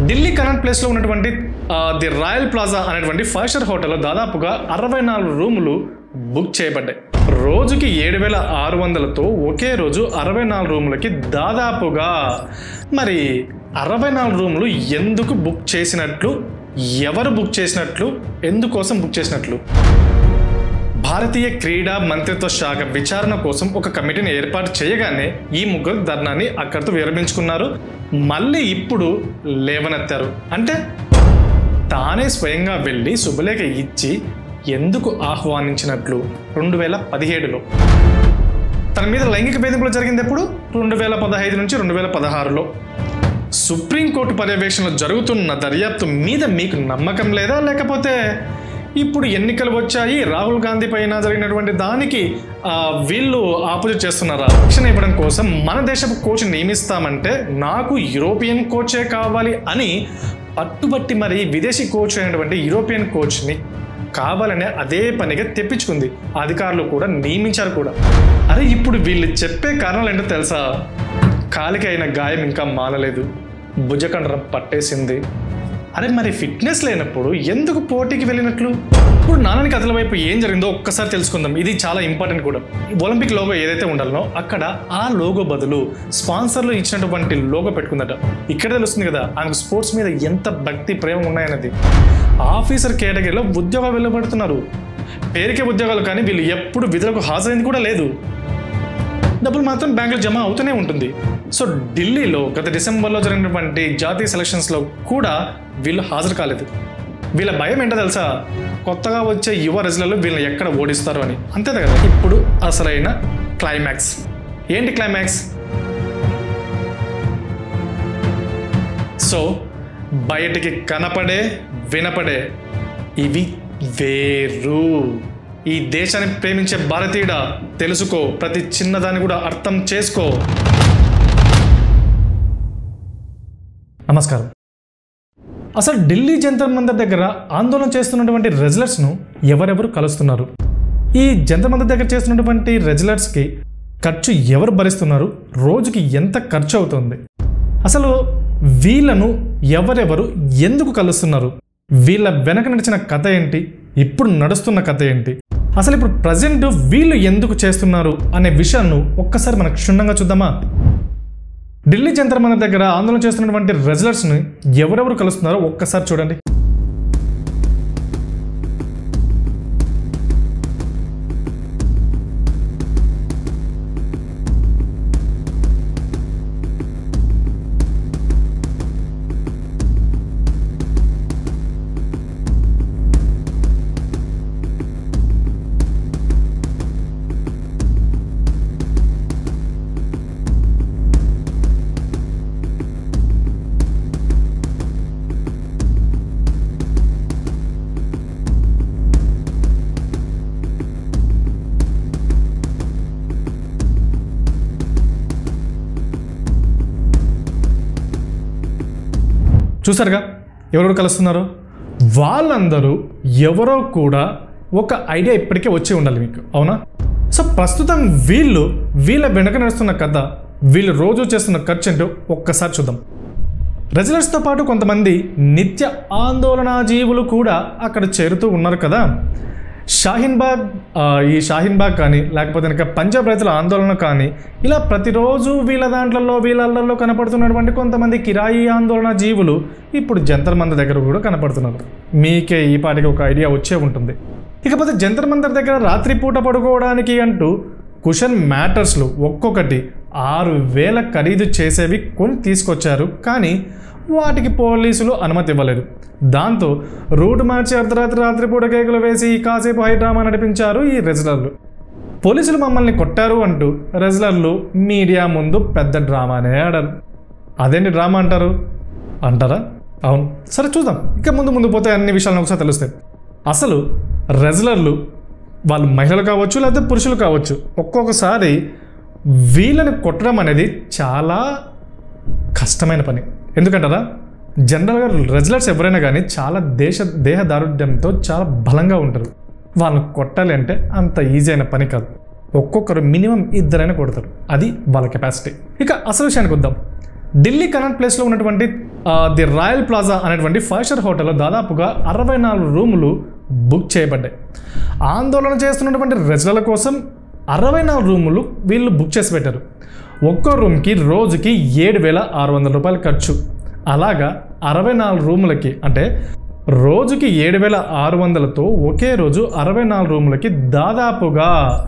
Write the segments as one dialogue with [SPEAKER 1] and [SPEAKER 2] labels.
[SPEAKER 1] Delhi connect ప్లేస్లో ఉన్నటువంటి ఆ, ది రాయల్ ప్లాజా అనేటువంటి ఫైవ్ స్టార్ హోటల్లో దాదాపుగా అరవై నాలుగు రూములు బుక్ చేయబడ్డాయి రోజుకి ఏడు వేల ఆరు వందలతో ఒకే రోజు అరవై నాలుగు రూములకి దాదాపుగా మరి అరవై నాలుగు రూములు ఎందుకు బుక్ చేసినట్లు ఎవరు బుక్ చేసినట్లు ఎందుకోసం బుక్ చేసినట్లు భారతీయ క్రీడా మంత్రిత్వ శాఖ విచారణ కోసం ఒక కమిటీని ఏర్పాటు చేయగానే ఈ ముగ్గురు ధర్నాన్ని అక్కడితో విరమించుకున్నారు మళ్ళీ ఇప్పుడు లేవనెత్తారు అంటే తానే స్వయంగా వెళ్ళి శుభలేఖ ఇచ్చి ఎందుకు ఆహ్వానించినట్లు రెండు వేల పదిహేడులో తన మీద లైంగిక వేధింపులు జరిగింది ఎప్పుడు రెండు వేల పదహైదు నుంచి రెండు వేల పదహారులో సుప్రీంకోర్టు పర్యవేక్షణలో జరుగుతున్న దర్యాప్తు మీద మీకు నమ్మకం లేదా లేకపోతే ఇప్పుడు ఎన్నికలు వచ్చాయి రాహుల్ గాంధీ పైన జరిగినటువంటి దానికి ఆ, వీళ్ళు ఆపోజిట్ చేస్తున్నారా రక్షణ ఇవ్వడం కోసం మన దేశపు కోచ్ నియమిస్తామంటే నాకు యూరోపియన్ కోచే కావాలి అని పట్టుబట్టి మరి విదేశీ కోచ్ అయినటువంటి యూరోపియన్ కోచ్ని కావాలనే అదే పనిగా తెప్పించుకుంది అధికారులు కూడా నియమించారు కూడా అరే ఇప్పుడు వీళ్ళు చెప్పే కారణాలు ఏంటో తెలుసా కాలికి అయిన గాయం ఇంకా మానలేదు భుజకండరం పట్టేసింది అరే మరి ఫిట్నెస్ లేనప్పుడు ఎందుకు పోటీకి వెళ్ళినట్లు ఇప్పుడు నాన్నని కథల వైపు ఏం జరిగిందో ఒక్కసారి తెలుసుకుందాం ఇది చాలా ఇంపార్టెంట్ కూడా ఒలింపిక్ లోగో ఏదైతే ఉండాలనో అక్కడ ఆ లోగో బదులు స్పాన్సర్లు ఇచ్చినటువంటి లోగో పెట్టుకుందట ఇక్కడ తెలుస్తుంది కదా ఆమెకు స్పోర్ట్స్ మీద ఎంత భక్తి ప్రేమ ఉన్నాయన్నది ఆఫీసర్ కేటగిరీలో ఉద్యోగాలు వెళ్ళబడుతున్నారు పేరుకే ఉద్యోగాలు కానీ వీళ్ళు ఎప్పుడు విధులకు హాజరైంది కూడా లేదు డబ్బులు మాత్రం బ్యాంకులో జమ అవుతూనే ఉంటుంది సో ఢిల్లీలో గత డిసెంబర్లో జరిగినటువంటి జాతీయ సెలక్షన్స్లో కూడా వీళ్ళు హాజరు కాలేదు వీళ్ళ భయం ఏంటో తెలుసా కొత్తగా వచ్చే యువ రెజ్లలో వీళ్ళని ఎక్కడ ఓడిస్తారు అని అంతే కదా ఇప్పుడు అసలైన క్లైమాక్స్ ఏంటి క్లైమాక్స్ సో బయటికి కనపడే వినపడే ఇవి వేరు ఈ దేశాన్ని ప్రేమించే భారతీయుడా తెలుసుకో ప్రతి చిన్నదాన్ని కూడా అర్థం చేసుకో నమస్కారం అసలు ఢిల్లీ జంతర్ మందర్ దగ్గర ఆందోళన చేస్తున్నటువంటి రెజ్లర్స్ను ఎవరెవరు కలుస్తున్నారు ఈ జంతర్ మందర్ దగ్గర చేస్తున్నటువంటి రెజ్లర్స్కి ఖర్చు ఎవరు భరిస్తున్నారు రోజుకి ఎంత ఖర్చు అవుతుంది అసలు వీళ్ళను ఎవరెవరు ఎందుకు కలుస్తున్నారు వీళ్ళ వెనక నడిచిన కథ ఏంటి ఇప్పుడు నడుస్తున్న కథ ఏంటి అసలు ఇప్పుడు ప్రజెంట్ వీళ్ళు ఎందుకు చేస్తున్నారు అనే విషయాన్ని ఒక్కసారి మనకు క్షుణ్ణంగా చూద్దామా ఢిల్లీ జంతర్ మందర్ దగ్గర ఆందోళన చేస్తున్నటువంటి రెజ్లర్స్ని ఎవరెవరు కలుస్తున్నారో ఒక్కసారి చూడండి చూసారుగా ఎవరెవరు కలుస్తున్నారు వాళ్ళందరూ ఎవరో కూడా ఒక ఐడియా ఇప్పటికే వచ్చి ఉండాలి మీకు అవునా సో ప్రస్తుతం వీళ్ళు వీళ్ళ వెనక నడుస్తున్న కథ వీళ్ళు రోజు చేస్తున్న ఖర్చు ఏంటో ఒక్కసారి చూద్దాం రెజిలర్స్తో పాటు కొంతమంది నిత్య ఆందోళనా జీవులు కూడా అక్కడ చేరుతూ ఉన్నారు కదా షాహీన్ బాగ్ ఆ, ఈ షాహీన్ బాగ్ కానీ లేకపోతే కనుక పంజాబ్ రైతుల ఆందోళన కానీ ఇలా ప్రతిరోజు వీళ్ళ దాంట్లలో వీళ్ళల్లో కనపడుతున్నటువంటి కొంతమంది కిరాయి ఆందోళన జీవులు ఇప్పుడు జంతర్ మందర్ దగ్గర కూడా కనపడుతున్నారు మీకే ఈ పాటికి ఒక ఐడియా వచ్చే ఉంటుంది ఇకపోతే జంతర్ మందర్ దగ్గర రాత్రిపూట పడుకోవడానికి అంటూ కుషన్ మ్యాటర్స్లు ఒక్కొక్కటి ఆరు వేల ఖరీదు చేసేవి కొని తీసుకొచ్చారు కానీ వాటికి పోలీసులు అనుమతి ఇవ్వలేదు దాంతో రూట్ మార్చి అర్ధరాత్రి రాత్రిపూట కేకులు వేసి కాసేపు హై డ్రామా నడిపించారు ఈ రెజ్లర్లు పోలీసులు మమ్మల్ని కొట్టారు అంటూ రెజ్లర్లు మీడియా ముందు పెద్ద డ్రామానే ఆడారు అదేంటి డ్రామా అంటారు అంటారా అవును సరే చూద్దాం ఇక ముందు ముందు పోతే అన్ని విషయాలను ఒకసారి తెలుస్తాయి అసలు రెజ్లర్లు వాళ్ళు మహిళలు కావచ్చు లేకపోతే పురుషులు కావచ్చు ఒక్కొక్కసారి వీళ్ళని కొట్టడం అనేది చాలా కష్టమైన పని ఎందుకంటారా జనరల్గా రెజ్లర్స్ ఎవరైనా కానీ చాలా దేశ దేహ దారుఢ్యంతో చాలా బలంగా ఉంటారు వాళ్ళని కొట్టాలి అంటే అంత ఈజీ అయిన పని కాదు ఒక్కొక్కరు మినిమం ఇద్దరైనా కొడతారు అది వాళ్ళ కెపాసిటీ ఇక అసలు విషయానికి వద్దాం ఢిల్లీ కనెక్ట్ ప్లేస్లో ఉన్నటువంటి ఆ, ది రాయల్ ప్లాజా అనేటువంటి ఫైవ్ స్టార్ హోటల్లో దాదాపుగా అరవై నాలుగు రూములు బుక్ చేయబడ్డాయి ఆందోళన చేస్తున్నటువంటి రెజ్లల కోసం అరవై నాలుగు రూములు వీళ్ళు బుక్ చేసి పెట్టారు ఒక్కో రూమ్కి రోజుకి ఏడు వేల ఆరు వందల రూపాయలు ఖర్చు అలాగా అరవై నాలుగు రూములకి అంటే రోజుకి ఏడు వేల ఆరు వందలతో ఒకే రోజు అరవై నాలుగు రూములకి దాదాపుగా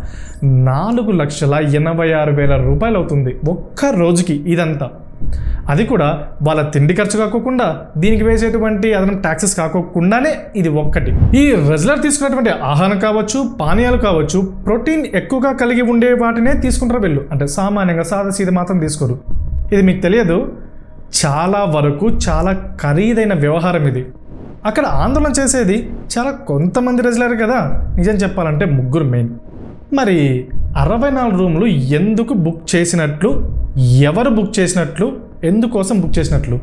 [SPEAKER 1] నాలుగు లక్షల ఎనభై ఆరు వేల రూపాయలు అవుతుంది ఒక్క రోజుకి ఇదంతా అది కూడా వాళ్ళ తిండి ఖర్చు కాకోకుండా దీనికి వేసేటువంటి అదనం ట్యాక్సెస్ కాకోకుండానే ఇది ఒక్కటి ఈ రెజ్లర్ తీసుకున్నటువంటి ఆహారం కావచ్చు పానీయాలు కావచ్చు ప్రోటీన్ ఎక్కువగా కలిగి ఉండే వాటినే తీసుకుంటారు వీళ్ళు అంటే సామాన్యంగా సాదా సీద మాత్రం తీసుకోరు ఇది మీకు తెలియదు చాలా వరకు చాలా ఖరీదైన వ్యవహారం ఇది అక్కడ ఆందోళన చేసేది చాలా కొంతమంది రెజ్లర్ కదా నిజం చెప్పాలంటే ముగ్గురు మెయిన్ మరి అరవై నాలుగు రూములు ఎందుకు బుక్ చేసినట్లు ఎవరు బుక్ చేసినట్లు ఎందుకోసం బుక్ చేసినట్లు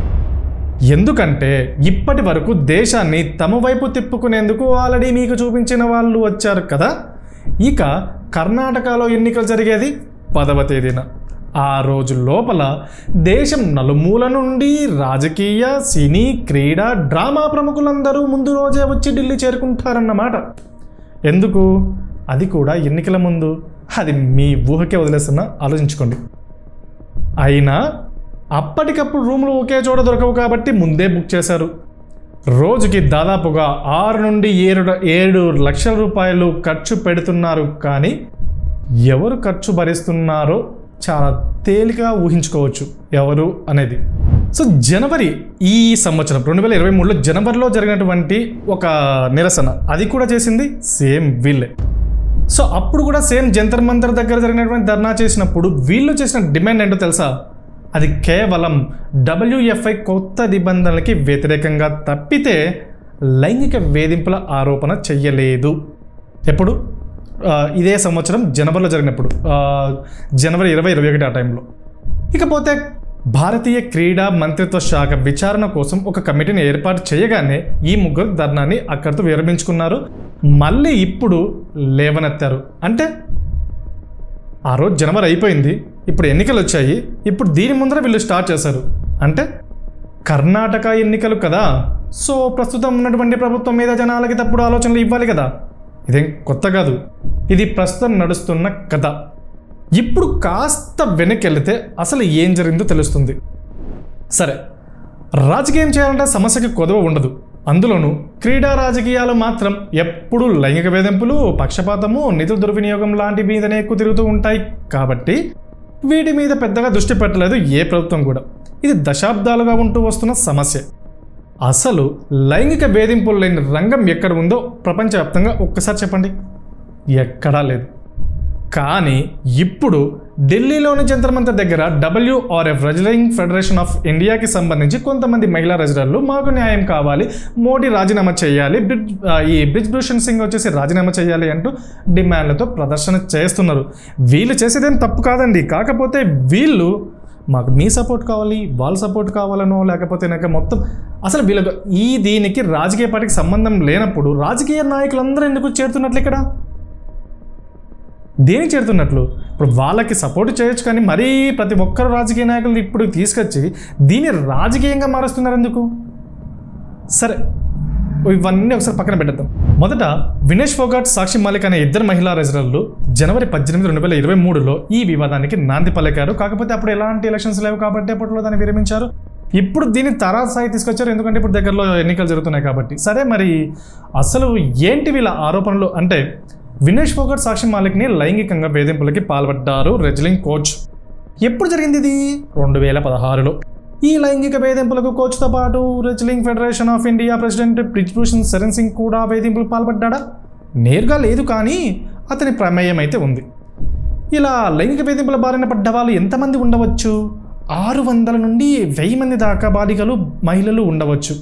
[SPEAKER 1] ఎందుకంటే ఇప్పటి వరకు దేశాన్ని తమ వైపు తిప్పుకునేందుకు ఆల్రెడీ మీకు చూపించిన వాళ్ళు వచ్చారు కదా ఇక కర్ణాటకలో ఎన్నికలు జరిగేది పదవ తేదీన ఆ రోజు లోపల దేశం నలుమూల నుండి రాజకీయ సినీ క్రీడా డ్రామా ప్రముఖులందరూ ముందు రోజే వచ్చి ఢిల్లీ చేరుకుంటారన్నమాట ఎందుకు అది కూడా ఎన్నికల ముందు అది మీ ఊహకే వదిలేస్తున్నా ఆలోచించుకోండి అయినా అప్పటికప్పుడు రూములు ఒకే చోట దొరకవు కాబట్టి ముందే బుక్ చేశారు రోజుకి దాదాపుగా ఆరు నుండి ఏడు ఏడు లక్షల రూపాయలు ఖర్చు పెడుతున్నారు కానీ ఎవరు ఖర్చు భరిస్తున్నారో చాలా తేలిక ఊహించుకోవచ్చు ఎవరు అనేది సో జనవరి ఈ సంవత్సరం రెండు వేల ఇరవై మూడులో జనవరిలో జరిగినటువంటి ఒక నిరసన అది కూడా చేసింది సేమ్ వీళ్ళే సో అప్పుడు కూడా సేమ్ జంతర్ మంతర్ దగ్గర జరిగినటువంటి ధర్నా చేసినప్పుడు వీళ్ళు చేసిన డిమాండ్ ఏంటో తెలుసా అది కేవలం డబ్ల్యూఎఫ్ఐ కొత్త నిబంధనలకి వ్యతిరేకంగా తప్పితే లైంగిక వేధింపుల ఆరోపణ చెయ్యలేదు ఎప్పుడు ఆ, ఇదే సంవత్సరం జనవరిలో జరిగినప్పుడు ఆ, జనవరి ఇరవై ఇరవై ఒకటి ఆ టైంలో ఇకపోతే భారతీయ క్రీడా మంత్రిత్వ శాఖ విచారణ కోసం ఒక కమిటీని ఏర్పాటు చేయగానే ఈ ముగ్గురు ధర్నాన్ని అక్కడితో విరమించుకున్నారు మళ్ళీ ఇప్పుడు లేవనెత్తారు అంటే ఆ రోజు జనవరి అయిపోయింది ఇప్పుడు ఎన్నికలు వచ్చాయి ఇప్పుడు దీని ముందర వీళ్ళు స్టార్ట్ చేశారు అంటే కర్ణాటక ఎన్నికలు కదా సో ప్రస్తుతం ఉన్నటువంటి ప్రభుత్వం మీద జనాలకి తప్పుడు ఆలోచనలు ఇవ్వాలి కదా ఇదేం కొత్త కాదు ఇది ప్రస్తుతం నడుస్తున్న కథ ఇప్పుడు కాస్త వెనకెళ్తే అసలు ఏం జరిగిందో తెలుస్తుంది సరే రాజకీయం చేయాలంటే సమస్యకి కొదవ ఉండదు అందులోనూ క్రీడా రాజకీయాలు మాత్రం ఎప్పుడూ లైంగిక వేధింపులు పక్షపాతము నిధుల దుర్వినియోగం లాంటి మీదనే ఎక్కువ తిరుగుతూ ఉంటాయి కాబట్టి వీటి మీద పెద్దగా దృష్టి పెట్టలేదు ఏ ప్రభుత్వం కూడా ఇది దశాబ్దాలుగా ఉంటూ వస్తున్న సమస్య అసలు లైంగిక వేధింపులు లేని రంగం ఎక్కడ ఉందో ప్రపంచవ్యాప్తంగా ఒక్కసారి చెప్పండి ఎక్కడా లేదు కానీ ఇప్పుడు ఢిల్లీలోని జంతర్ మంతర్ దగ్గర డబ్ల్యూఆర్ఎఫ్ రెజ్లింగ్ ఫెడరేషన్ ఆఫ్ ఇండియాకి సంబంధించి కొంతమంది మహిళా రెజ్లర్లు మాకు న్యాయం కావాలి మోడీ రాజీనామా చేయాలి బ్రిడ్జ్ ఆ, ఈ బ్రిజ్ భూషణ్ సింగ్ వచ్చేసి రాజీనామా చేయాలి అంటూ డిమాండ్లతో ప్రదర్శన చేస్తున్నారు వీళ్ళు చేసేదేం తప్పు కాదండి కాకపోతే వీళ్ళు మాకు మీ సపోర్ట్ కావాలి వాళ్ళ సపోర్ట్ కావాలనో లేకపోతే నాకు మొత్తం అసలు వీళ్ళకు ఈ దీనికి రాజకీయ పార్టీకి సంబంధం లేనప్పుడు రాజకీయ నాయకులందరూ ఎందుకు చేరుతున్నట్లు ఇక్కడ దేనికి చేరుతున్నట్లు ఇప్పుడు వాళ్ళకి సపోర్ట్ చేయొచ్చు కానీ మరీ ప్రతి ఒక్కరు రాజకీయ నాయకులు ఇప్పుడు తీసుకొచ్చి దీన్ని రాజకీయంగా మారుస్తున్నారు ఎందుకు సరే ఇవన్నీ ఒకసారి పక్కన పెట్టేద్దాం మొదట వినేష్ ఫోగాట్ సాక్షి మాలిక్ అనే ఇద్దరు మహిళా రెజరర్లు జనవరి పద్దెనిమిది రెండు వేల ఇరవై మూడులో ఈ వివాదానికి నాంది పలికారు కాకపోతే అప్పుడు ఎలాంటి ఎలక్షన్స్ లేవు కాబట్టి అప్పట్లో దాన్ని విరమించారు ఇప్పుడు దీన్ని తరా స్థాయి తీసుకొచ్చారు ఎందుకంటే ఇప్పుడు దగ్గరలో ఎన్నికలు జరుగుతున్నాయి కాబట్టి సరే మరి అసలు ఏంటి వీళ్ళ ఆరోపణలు అంటే వినేష్ ఫోగట్ సాక్షి మాలిక్ని లైంగికంగా వేధింపులకి పాల్పడ్డారు రెజ్లింగ్ కోచ్ ఎప్పుడు జరిగింది ఇది రెండు వేల పదహారులో ఈ లైంగిక వేధింపులకు కోచ్తో పాటు wrestling federation of India president Brij Bhushan Sharan Singh కూడా వేధింపులకు పాల్పడ్డా నేరుగా లేదు కానీ అతని ప్రమేయం అయితే ఉంది ఇలా లైంగిక వేధింపుల బారిన పడ్డ వాళ్ళు ఎంతమంది ఉండవచ్చు ఆరు వందల నుండి వెయ్యి మంది దాకా బాలికలు మహిళలు ఉండవచ్చు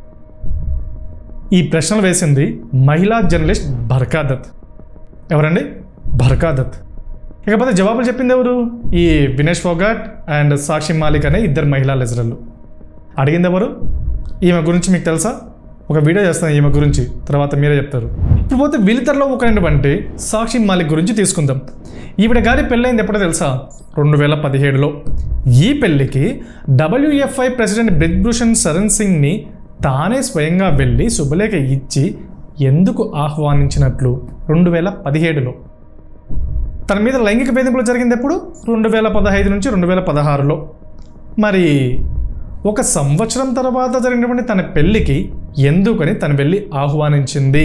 [SPEAKER 1] ఈ ప్రశ్నలు వేసింది మహిళా జర్నలిస్ట్ బర్కా దత్ ఎవరండి బర్కా దత్ ఇకపోతే జవాబులు చెప్పింది ఎవరు ఈ వినేష్ ఫోగాట్ అండ్ సాక్షి మాలిక్ అనే ఇద్దరు మహిళా లెజరర్లు అడిగింది ఎవరు ఈమె గురించి మీకు తెలుసా ఒక వీడియో చేస్తాను ఈమె గురించి తర్వాత మీరే చెప్తారు ఇప్పుడు పోతే వీళ్ళిద్దరిలో ఒకరైనటువంటి సాక్షి మాలిక్ గురించి తీసుకుందాం ఈవిడ గారి పెళ్ళైంది ఎప్పుడో తెలుసా రెండు వేల పదిహేడులో ఈ పెళ్ళికి డబ్ల్యూఎఫ్ఐ ప్రెసిడెంట్ బ్రిజ్భూషణ్ శరణ్ సింగ్ని తానే స్వయంగా వెళ్ళి శుభలేఖ ఇచ్చి ఎందుకు ఆహ్వానించినట్లు రెండు వేల పదిహేడులో తన మీద లైంగిక వేధింపులు జరిగింది ఎప్పుడు రెండు వేల పదహైదు నుంచి రెండు వేల పదహారులో మరి ఒక సంవత్సరం తర్వాత జరిగినటువంటి తన పెళ్ళికి ఎందుకని తను వెళ్ళి ఆహ్వానించింది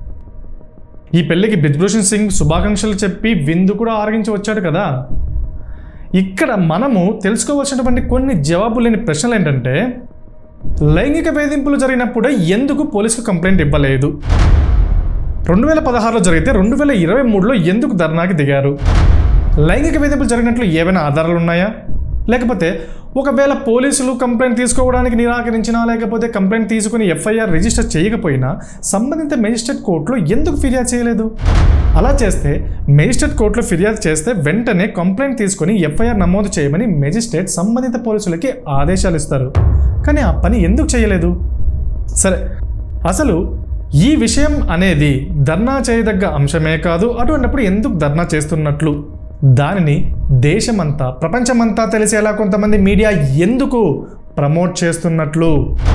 [SPEAKER 1] ఈ పెళ్ళికి బిద్భూషణ్ సింగ్ శుభాకాంక్షలు చెప్పి విందు కూడా ఆరగించి వచ్చాడు కదా ఇక్కడ మనము తెలుసుకోవాల్సినటువంటి కొన్ని జవాబు లేని ప్రశ్నలు ఏంటంటే లైంగిక వేధింపులు జరిగినప్పుడే ఎందుకు పోలీసుకు కంప్లైంట్ ఇవ్వలేదు రెండు వేల పదహారులో జరిగితే రెండు వేల ఇరవై మూడులో ఎందుకు ధర్నాకి దిగారు లైంగిక వేధింపులు జరిగినట్లు ఏవైనా ఆధారాలు ఉన్నాయా లేకపోతే ఒకవేళ పోలీసులు కంప్లైంట్ తీసుకోవడానికి నిరాకరించినా లేకపోతే కంప్లైంట్ తీసుకుని ఎఫ్ఐఆర్ రిజిస్టర్ చేయకపోయినా సంబంధిత మేజిస్ట్రేట్ కోర్టులో ఎందుకు ఫిర్యాదు చేయలేదు అలా చేస్తే మేజిస్ట్రేట్ కోర్టులో ఫిర్యాదు చేస్తే వెంటనే కంప్లైంట్ తీసుకొని ఎఫ్ఐఆర్ నమోదు చేయమని మేజిస్ట్రేట్ సంబంధిత పోలీసులకి ఆదేశాలు ఇస్తారు కానీ ఆ పని ఎందుకు చేయలేదు సరే అసలు ఈ విషయం అనేది ధర్నా చేయదగ్గ అంశమే కాదు అటువంటిప్పుడు ఎందుకు ధర్నా చేస్తున్నట్లు దానిని దేశమంతా ప్రపంచమంతా తెలిసేలా కొంతమంది మీడియా ఎందుకు ప్రమోట్ చేస్తున్నట్లు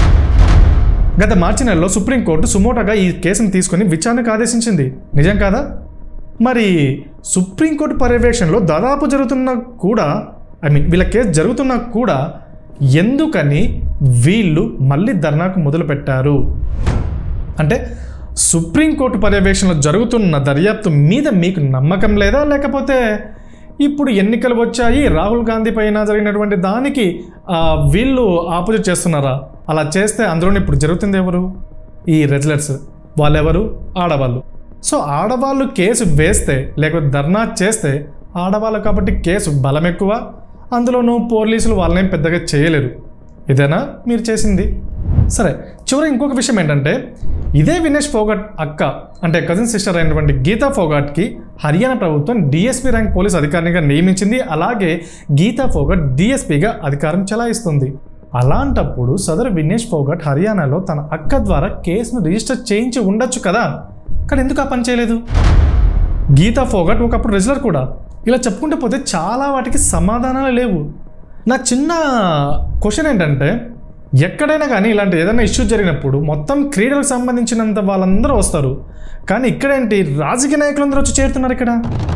[SPEAKER 1] గత మార్చి నెలలో సుప్రీంకోర్టు సుమోటోగా ఈ కేసును తీసుకొని విచారణకు ఆదేశించింది నిజం కాదా మరి సుప్రీంకోర్టు పర్యవేక్షణలో దాదాపు జరుగుతున్న కూడా ఐ మీన్ వీళ్ళ కేసు జరుగుతున్నా కూడా ఎందుకని వీళ్ళు మళ్ళీ ధర్నాకు మొదలుపెట్టారు అంటే సుప్రీంకోర్టు పర్యవేక్షణలో జరుగుతున్న దర్యాప్తు మీద మీకు నమ్మకం లేదా లేకపోతే ఇప్పుడు ఎన్నికలు వచ్చాయి రాహుల్ గాంధీ పైన జరిగినటువంటి దానికి ఆ, వీళ్ళు ఆపోజిట్ చేస్తున్నారా అలా చేస్తే అందులోనే ఇప్పుడు జరుగుతుంది ఎవరు ఈ రెజ్లర్స్ వాళ్ళెవరు ఆడవాళ్ళు సో ఆడవాళ్ళు కేసు వేస్తే లేకపోతే ధర్నా చేస్తే ఆడవాళ్ళు కాబట్టి కేసు బలం ఎక్కువ అందులోనూ పోలీసులు వాళ్ళనేం పెద్దగా చేయలేరు ఇదేనా మీరు చేసింది సరే చివరి ఇంకొక విషయం ఏంటంటే ఇదే వినేష్ ఫోగట్ అక్క అంటే కజిన్ సిస్టర్ అయినటువంటి గీతా ఫోగట్కి హర్యానా ప్రభుత్వం డిఎస్పీ ర్యాంక్ పోలీస్ అధికారినిగా నియమించింది అలాగే గీతా ఫోగట్ డిఎస్పీగా అధికారం చెలాయిస్తుంది అలాంటప్పుడు సదరు వినేష్ ఫోగట్ హర్యానాలో తన అక్క ద్వారా కేసును రిజిస్టర్ చేయించి ఉండొచ్చు కదా కానీ ఎందుకు ఆ పని చేయలేదు గీతా ఫోగట్ ఒకప్పుడు రెజ్లర్ కూడా ఇలా చెప్పుకుంటూ పోతే చాలా వాటికి సమాధానాలు లేవు నా చిన్న క్వశ్చన్ ఏంటంటే ఎక్కడైనా కానీ ఇలాంటి ఏదైనా ఇష్యూ జరిగినప్పుడు మొత్తం క్రీడలకు సంబంధించినంత వాళ్ళందరూ వస్తారు కానీ ఇక్కడేంటి రాజకీయ నాయకులందరూ వచ్చి చేరుతున్నారు ఇక్కడ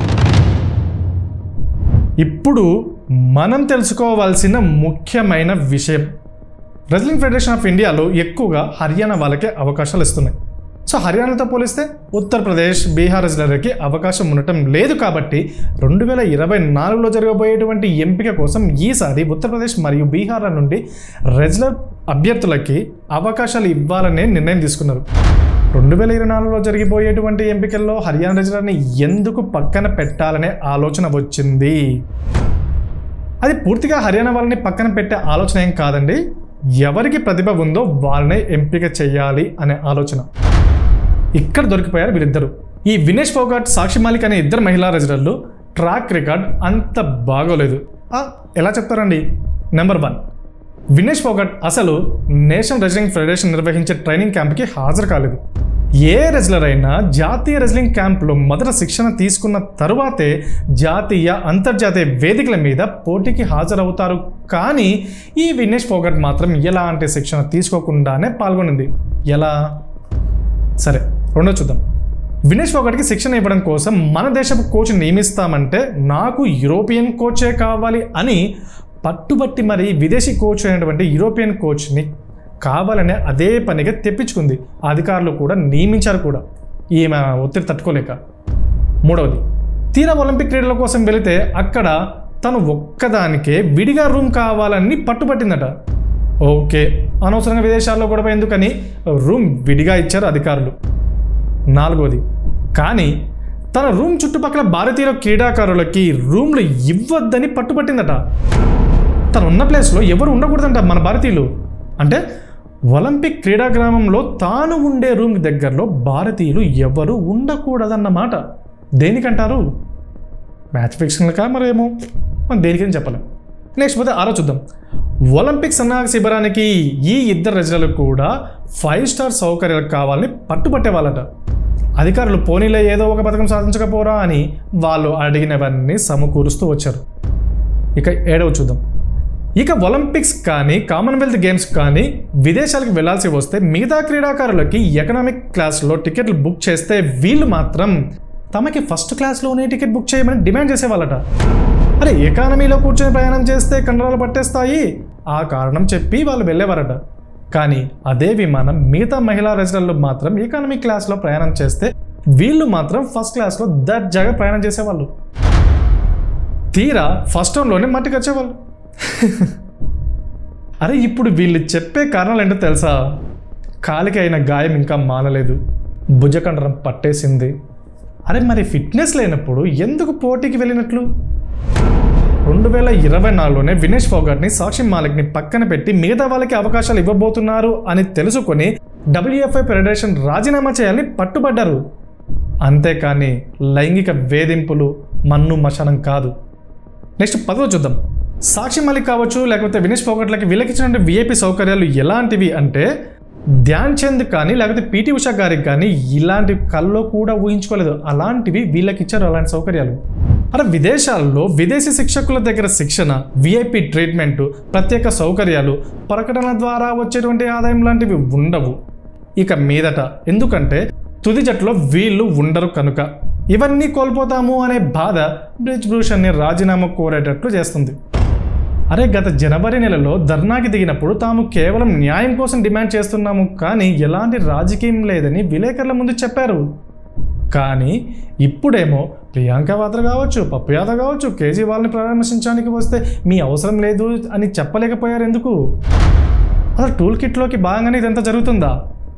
[SPEAKER 1] ఇప్పుడు మనం తెలుసుకోవాల్సిన ముఖ్యమైన విషయం రెజ్లింగ్ ఫెడరేషన్ ఆఫ్ ఇండియాలో ఎక్కువగా హర్యానా వాళ్ళకే అవకాశాలు ఇస్తున్నాయి సో హర్యానాతో పోలిస్తే ఉత్తరప్రదేశ్ బీహార్ రెజ్లర్కి అవకాశం ఉండటం లేదు కాబట్టి రెండు వేల ఇరవై నాలుగులో జరగబోయేటువంటి ఎంపిక కోసం ఈసారి ఉత్తరప్రదేశ్ మరియు బీహార్ల నుండి రెజ్లర్ అభ్యర్థులకి అవకాశాలు ఇవ్వాలనే నిర్ణయం తీసుకున్నారు రెండు వేల ఇరవై నాలుగులో జరిగిపోయేటువంటి ఎంపికల్లో హర్యానా రెజ్లర్ని ఎందుకు పక్కన పెట్టాలనే ఆలోచన వచ్చింది అది పూర్తిగా హర్యానా వాళ్ళని పక్కన పెట్టే ఆలోచన ఏం కాదండి ఎవరికి ప్రతిభ ఉందో వాళ్ళనే ఎంపిక చేయాలి అనే ఆలోచన ఇక్కడ దొరికిపోయారు వీళ్ళిద్దరు ఈ వినేష్ ఫోగాట్ సాక్షి మాలిక్ అనే ఇద్దరు మహిళా రెజిడర్లు ట్రాక్ రికార్డ్ అంత బాగోలేదు ఆ, ఎలా చెప్తారండి నెంబర్ వన్ వినేష్ ఫోగట్ అసలు నేషనల్ రెజ్లింగ్ ఫెడరేషన్ నిర్వహించే ట్రైనింగ్ క్యాంప్కి హాజరు కాలేదు ఏ రెజ్లర్ అయినా జాతీయ రెజ్లింగ్ క్యాంప్లో మొదట శిక్షణ తీసుకున్న తరువాతే జాతీయ అంతర్జాతీయ వేదికల మీద పోటీకి హాజరవుతారు కానీ ఈ వినేష్ ఫోగట్ మాత్రం ఎలాంటి శిక్షణ తీసుకోకుండానే పాల్గొనింది ఎలా సరే రెండో చూద్దాం వినేష్ ఫోగట్కి శిక్షణ ఇవ్వడం కోసం మన దేశపు కోచ్ నియమిస్తామంటే నాకు యూరోపియన్ కోచే కావాలి అని పట్టుబట్టి మరి విదేశీ కోచ్ అయినటువంటి యూరోపియన్ కోచ్ని కావాలనే అదే పనిగా తెప్పించుకుంది ఆ అధికారులు కూడా నియమించారు కూడా ఈమె ఒత్తిడి తట్టుకోలేక మూడవది తీరా ఒలింపిక్ క్రీడల కోసం వెళితే అక్కడ తను ఒక్కదానికే విడిగా రూమ్ కావాలని పట్టుబట్టిందట ఓకే అనవసరంగా విదేశాల్లో గొడవ ఎందుకని రూమ్ విడిగా ఇచ్చారు అధికారులు నాలుగోది కానీ తన రూమ్ చుట్టుపక్కల భారతీయ క్రీడాకారులకి రూమ్లు ఇవ్వద్దని పట్టుబట్టిందట తను ఉన్న ప్లేస్లో ఎవరు ఉండకూడదంట మన భారతీయులు అంటే ఒలింపిక్ క్రీడా గ్రామంలో తాను ఉండే రూమ్ దగ్గరలో భారతీయులు ఎవరు ఉండకూడదన్నమాట దేనికంటారు మ్యాచ్ ఫిక్షన్లకా మరేమో మనం దేనికని చెప్పలేం నెక్స్ట్ పోతే ఆరో చూద్దాం ఒలింపిక్ సన్నాహక శిబిరానికి ఈ ఇద్దరు రెజ్లర్లు కూడా ఫైవ్ స్టార్ సౌకర్యాలు కావాలని పట్టుబట్టే వాళ్ళట అధికారులు పోనీలో ఏదో ఒక పథకం సాధించకపోరా అని వాళ్ళు అడిగినవన్నీ సమకూరుస్తూ వచ్చారు ఇక ఏడవ చూద్దాం ఇక ఒలింపిక్స్ కానీ కామన్వెల్త్ గేమ్స్ కానీ విదేశాలకు వెళ్లాల్సి వస్తే మిగతా క్రీడాకారులకి ఎకనామిక్ క్లాస్లో టికెట్లు బుక్ చేస్తే వీళ్ళు మాత్రం తమకి ఫస్ట్ క్లాస్లోనే టికెట్ బుక్ చేయమని డిమాండ్ చేసేవాళ్ళట అరే ఎకానమీలో కూర్చొని ప్రయాణం చేస్తే కండరాలు పట్టేస్తాయి ఆ కారణం చెప్పి వాళ్ళు వెళ్ళేవారట కానీ అదే విమానం మిగతా మహిళా రెసిడెంట్లు మాత్రం ఎకానమీ క్లాస్లో ప్రయాణం చేస్తే వీళ్ళు మాత్రం ఫస్ట్ క్లాస్లో దర్జాగా ప్రయాణం చేసేవాళ్ళు తీరా ఫస్ట్ టౌన్లోనే మట్టికి వచ్చేవాళ్ళు అరే ఇప్పుడు వీళ్ళు చెప్పే కారణాలు ఏంటో తెలుసా కాలికి అయిన గాయం ఇంకా మానలేదు భుజకండరం పట్టేసింది అరే మరి ఫిట్నెస్ లేనప్పుడు ఎందుకు పోటీకి వెళ్ళినట్లు రెండు వేల ఇరవై నాలుగులోనే వినేష్ ఫోగట్ని సాక్షి మాలిక్ని పక్కన పెట్టి మిగతా వాళ్ళకి అవకాశాలు ఇవ్వబోతున్నారు అని తెలుసుకొని డబ్ల్యూఎఫ్ఐ ఫెడరేషన్ రాజీనామా చేయాలని పట్టుబడ్డారు అంతేకాని లైంగిక వేధింపులు మన్ను మశానం కాదు నెక్స్ట్ పదవ చూద్దాం సాక్షి మాలిక్ కావచ్చు లేకపోతే వినేష్ ఫోగట్లకి వీళ్ళకి ఇచ్చిన విఐపి సౌకర్యాలు ఎలాంటివి అంటే ధ్యాన్ చంద్ కానీ లేకపోతే పిటి ఉషా గారికి కానీ ఇలాంటి కల్లో కూడా ఊహించుకోలేదు అలాంటివి వీళ్ళకి ఇచ్చారు అలాంటి సౌకర్యాలు అలా విదేశాల్లో విదేశీ శిక్షకుల దగ్గర శిక్షణ విఐపి ట్రీట్మెంట్ ప్రత్యేక సౌకర్యాలు ప్రకటన ద్వారా వచ్చేటువంటి ఆదాయం లాంటివి ఉండవు ఇక మీదట ఎందుకంటే తుది జట్టులో వీళ్ళు ఉండరు కనుక ఇవన్నీ కోల్పోతాము అనే బాధ బ్రిజ్ భూషణ్ని రాజీనామా కోరేటట్లు చేస్తుంది అరే గత జనవరి నెలలో ధర్నాకి దిగినప్పుడు తాము కేవలం న్యాయం కోసం డిమాండ్ చేస్తున్నాము కానీ ఎలాంటి రాజకీయం లేదని విలేకరుల ముందు చెప్పారు కానీ ఇప్పుడేమో ప్రియాంక వాద్ర కావచ్చు పప్పు యాదవ్ కావచ్చు కేజ్రీవాల్ని పరామర్శించడానికి వస్తే మీ అవసరం లేదు అని చెప్పలేకపోయారు ఎందుకు అసలు టూల్ కిట్లోకి భాగంగానే ఇదంతా జరుగుతుందా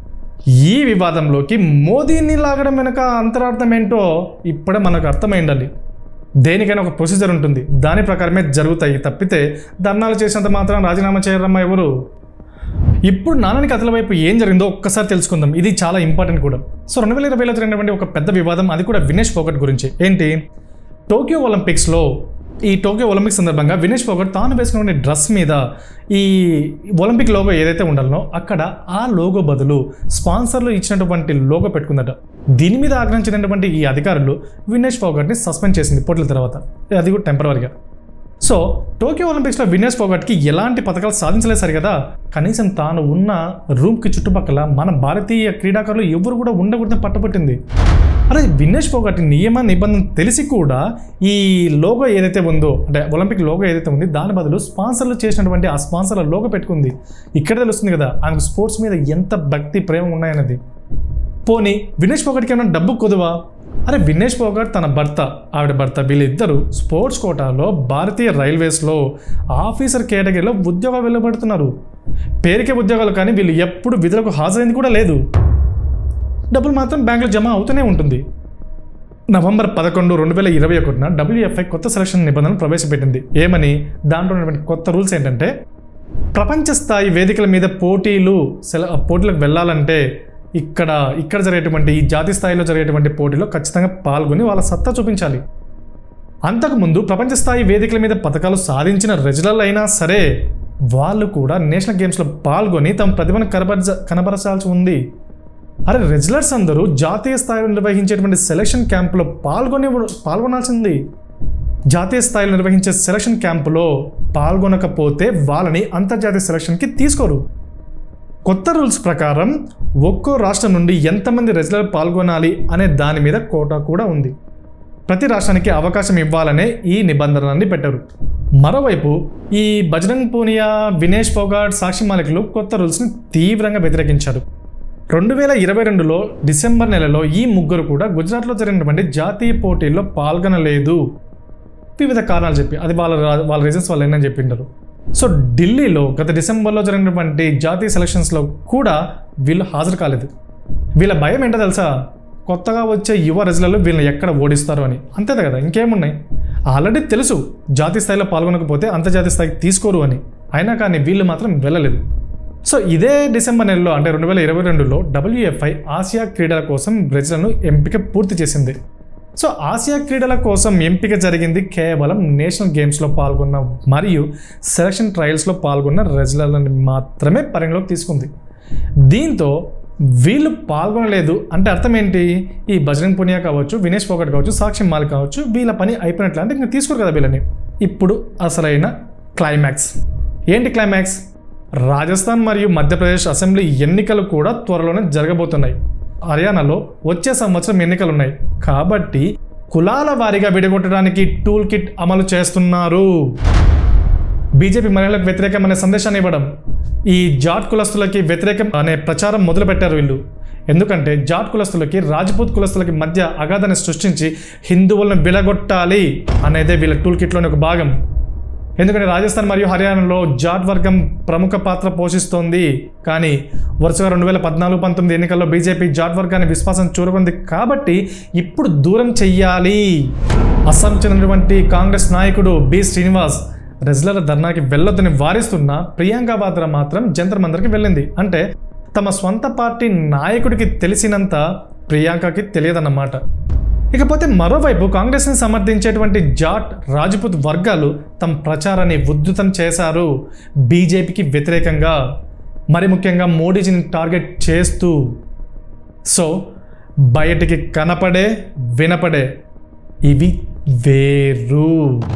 [SPEAKER 1] ఈ వివాదంలోకి మోదీని లాగడం వెనక అంతరార్థం ఏంటో ఇప్పుడే మనకు అర్థమైండాలి దేనికైనా ఒక ప్రొసీజర్ ఉంటుంది దాని ప్రకారమే జరుగుతాయి తప్పితే ధర్నాలు చేసినంత మాత్రం రాజీనామా చేయరమ్మా ఎవరు ఇప్పుడు నానానికి అతల వైపు ఏం జరిగిందో ఒక్కసారి తెలుసుకుందాం ఇది చాలా ఇంపార్టెంట్ కూడా సో రెండు వేల ఇరవైలో జరిగినటువంటి ఒక పెద్ద వివాదం అది కూడా వినేష్ ఫోగట్ గురించి ఏంటి టోక్యో ఒలింపిక్స్లో ఈ టోక్యో ఒలింపిక్స్ సందర్భంగా వినేష్ ఫోగట్ తాను వేసుకున్న డ్రెస్ మీద ఈ ఒలింపిక్ లోగో ఏదైతే ఉండాలనో అక్కడ ఆ లోగో బదులు స్పాన్సర్లు ఇచ్చినటువంటి లోగో పెట్టుకుందట దీని మీద ఆగ్రహించినటువంటి ఈ అధికారులు వినేష్ ఫోగట్ని సస్పెండ్ చేసింది పోటీల తర్వాత అది కూడా టెంపరీగా సో టోక్యో ఒలింపిక్స్లో వినేష్ ఫోగట్కి ఎలాంటి పథకాలు సాధించలేదు సరి కదా కనీసం తాను ఉన్న రూమ్కి చుట్టుపక్కల మన భారతీయ క్రీడాకారులు ఎవరు కూడా ఉండకూడదని పట్టుబట్టింది అరే వినేష్ ఫోగట్ నియమ నిబంధన తెలిసి కూడా ఈ లోగో ఏదైతే ఉందో అంటే ఒలింపిక్ లోగో ఏదైతే ఉంది దాని బదులు స్పాన్సర్లు చేసినటువంటి ఆ స్పాన్సర్ల లోగో పెట్టుకుంది ఇక్కడ తెలుస్తుంది కదా ఆమెకు స్పోర్ట్స్ మీద ఎంత భక్తి ప్రేమ ఉన్నాయన్నది పోనీ వినేష్ ఫోగట్కి ఏమైనా డబ్బు కొదువా అరే వినేష్ ఫోగట్ తన భర్త ఆవిడ భర్త వీళ్ళిద్దరూ స్పోర్ట్స్ కోటాలో భారతీయ రైల్వేస్లో ఆఫీసర్ కేటగిరీలో ఉద్యోగాలు వెళ్ళబడుతున్నారు పేరుకే ఉద్యోగాలు కానీ వీళ్ళు ఎప్పుడు విధులకు హాజరైంది కూడా లేదు డబ్బులు మాత్రం బ్యాంకులో జమ అవుతూనే ఉంటుంది నవంబర్ పదకొండు రెండు వేల ఇరవై ఒకటిన డబ్ల్యూఎఫ్ఐ కొత్త సెలక్షన్ నిబంధనలు ప్రవేశపెట్టింది ఏమని దాంట్లో ఉన్నటువంటి కొత్త రూల్స్ ఏంటంటే ప్రపంచ స్థాయి వేదికల మీద పోటీలు సెల పోటీలకు వెళ్ళాలంటే ఇక్కడ ఇక్కడ జరిగేటువంటి ఈ జాతీయ స్థాయిలో జరిగేటువంటి పోటీలో ఖచ్చితంగా పాల్గొని వాళ్ళ సత్తా చూపించాలి అంతకుముందు ప్రపంచ స్థాయి వేదికల మీద పథకాలు సాధించిన రెజ్లర్లు అయినా సరే వాళ్ళు కూడా నేషనల్ గేమ్స్లో పాల్గొని తమ ప్రతిభను కనబరచ కనబరచాల్సి ఉంది అరే రెజ్లర్స్ అందరూ జాతీయ స్థాయిలో నిర్వహించేటువంటి సెలక్షన్ క్యాంపులో పాల్గొని పాల్గొనాల్సింది జాతీయ స్థాయిలో నిర్వహించే సెలక్షన్ క్యాంపులో పాల్గొనకపోతే వాళ్ళని అంతర్జాతీయ సెలక్షన్కి తీసుకోరు కొత్త రూల్స్ ప్రకారం ఒక్కో రాష్ట్రం నుండి ఎంతమంది రెజ్లర్ పాల్గొనాలి అనే దాని మీద కోటా కూడా ఉంది ప్రతి రాష్ట్రానికి అవకాశం ఇవ్వాలనే ఈ నిబంధనలన్నీ పెట్టారు మరోవైపు ఈ బజరంగ్ పూనియా వినేష్ ఫోగాట్ సాక్షి మాలిక్లు కొత్త రూల్స్ని తీవ్రంగా వ్యతిరేకించారు రెండు వేల ఇరవై రెండులో డిసెంబర్ నెలలో ఈ ముగ్గురు కూడా గుజరాత్లో జరిగినటువంటి జాతీయ పోటీల్లో పాల్గొనలేదు వివిధ కారణాలు చెప్పి అది వాళ్ళ వాళ్ళ రీజన్స్ వాళ్ళు ఏంటని చెప్పింటారు సో ఢిల్లీలో గత డిసెంబర్లో జరిగినటువంటి జాతీయ సెలక్షన్స్లో కూడా వీళ్ళు హాజరు కాలేదు వీళ్ళ భయం ఏంటో తెలుసా కొత్తగా వచ్చే యువ రెజ్లర్లు వీళ్ళని ఎక్కడ ఓడిస్తారు అని అంతే కదా ఇంకేమున్నాయి ఆల్రెడీ తెలుసు జాతీయ స్థాయిలో పాల్గొనకపోతే అంతర్జాతీయ స్థాయికి తీసుకోరు అని అయినా కానీ వీళ్ళు మాత్రం వెళ్ళలేదు సో ఇదే డిసెంబర్ నెలలో అంటే రెండు వేల ఇరవై రెండులో డబ్ల్యూఎఫ్ఐ ఆసియా క్రీడల కోసం బ్రెజిల్ను ఎంపిక పూర్తి చేసింది సో ఆసియా క్రీడల కోసం ఎంపిక జరిగింది కేవలం నేషనల్ గేమ్స్లో పాల్గొన్న మరియు సెలక్షన్ ట్రయల్స్లో పాల్గొన్న రెజ్లర్లని మాత్రమే పరిగణలోకి తీసుకుంది దీంతో వీళ్ళు పాల్గొనలేదు అంటే అర్థం ఏంటి ఈ బజరంగ్ పునియా కావచ్చు వినేష్ ఫోగట్ కావచ్చు సాక్షి మాల్ కావచ్చు వీళ్ళ పని అయిపోయినట్లు అంటే ఇంకా తీసుకోరు కదా వీళ్ళని ఇప్పుడు అసలైన క్లైమాక్స్ ఏంటి క్లైమాక్స్ రాజస్థాన్ మరియు మధ్యప్రదేశ్ అసెంబ్లీ ఎన్నికలు కూడా త్వరలోనే జరగబోతున్నాయి హర్యానాలో వచ్చే సంవత్సరం ఎన్నికలు ఉన్నాయి కాబట్టి కులాల వారీగా విడగొట్టడానికి టూల్ కిట్ అమలు చేస్తున్నారు బీజేపీ మహిళలకు వ్యతిరేకం అనే సందేశాన్ని ఇవ్వడం ఈ జాట్ కులస్తులకి వ్యతిరేకం అనే ప్రచారం మొదలుపెట్టారు వీళ్ళు ఎందుకంటే జాట్ కులస్తులకి రాజ్పూత్ కులస్తులకి మధ్య అగాధాన్ని సృష్టించి హిందువులను విడగొట్టాలి అనేదే వీళ్ళ టూల్ కిట్లోని ఒక భాగం ఎందుకంటే రాజస్థాన్ మరియు హర్యానాలో జాట్ వర్గం ప్రముఖ పాత్ర పోషిస్తోంది కానీ వరుసగా రెండు వేల పద్నాలుగు పంతొమ్మిది ఎన్నికల్లో బీజేపీ జాట్ వర్గాన్ని విశ్వాసం చూరగొంది కాబట్టి ఇప్పుడు దూరం చెయ్యాలి అస్సాం చెందినటువంటి కాంగ్రెస్ నాయకుడు బి శ్రీనివాస్ రెజ్లర్ ధర్నాకి వెళ్ళొద్దని వారిస్తున్న ప్రియాంక వాద్రా మాత్రం జంతర్ మందరికి వెళ్ళింది అంటే తమ స్వంత పార్టీ నాయకుడికి తెలిసినంత ప్రియాంకకి తెలియదన్నమాట ఇకపోతే మరోవైపు కాంగ్రెస్ని సమర్థించేటువంటి జాట్ రాజ్పుత్ వర్గాలు తమ ప్రచారాన్ని ఉద్ధృతం చేశారు బీజేపీకి వ్యతిరేకంగా మరి ముఖ్యంగా మోడీజీని టార్గెట్ చేస్తూ సో బయటికి కనపడే వినపడే ఇవి వేరు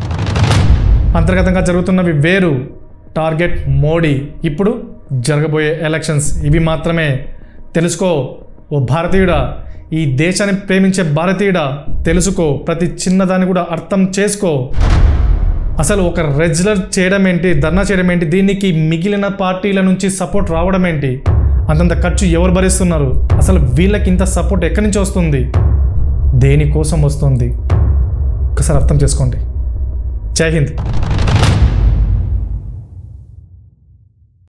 [SPEAKER 1] అంతర్గతంగా జరుగుతున్నవి వేరు టార్గెట్ మోడీ ఇప్పుడు జరగబోయే ఎలక్షన్స్ ఇవి మాత్రమే తెలుసుకో ఓ భారతీయుడా ఈ దేశాన్ని ప్రేమించే భారతీయుడా తెలుసుకో ప్రతి చిన్నదాన్ని కూడా అర్థం చేసుకో అసలు ఒక రెజ్లర్ చేయడం ఏంటి ధర్నా చేయడం ఏంటి దీనికి మిగిలిన పార్టీల నుంచి సపోర్ట్ రావడం ఏంటి అంతంత ఖర్చు ఎవరు భరిస్తున్నారు అసలు వీళ్ళకి ఇంత సపోర్ట్ ఎక్కడి నుంచి వస్తుంది దేనికోసం వస్తుంది ఒకసారి అర్థం చేసుకోండి జై హింద్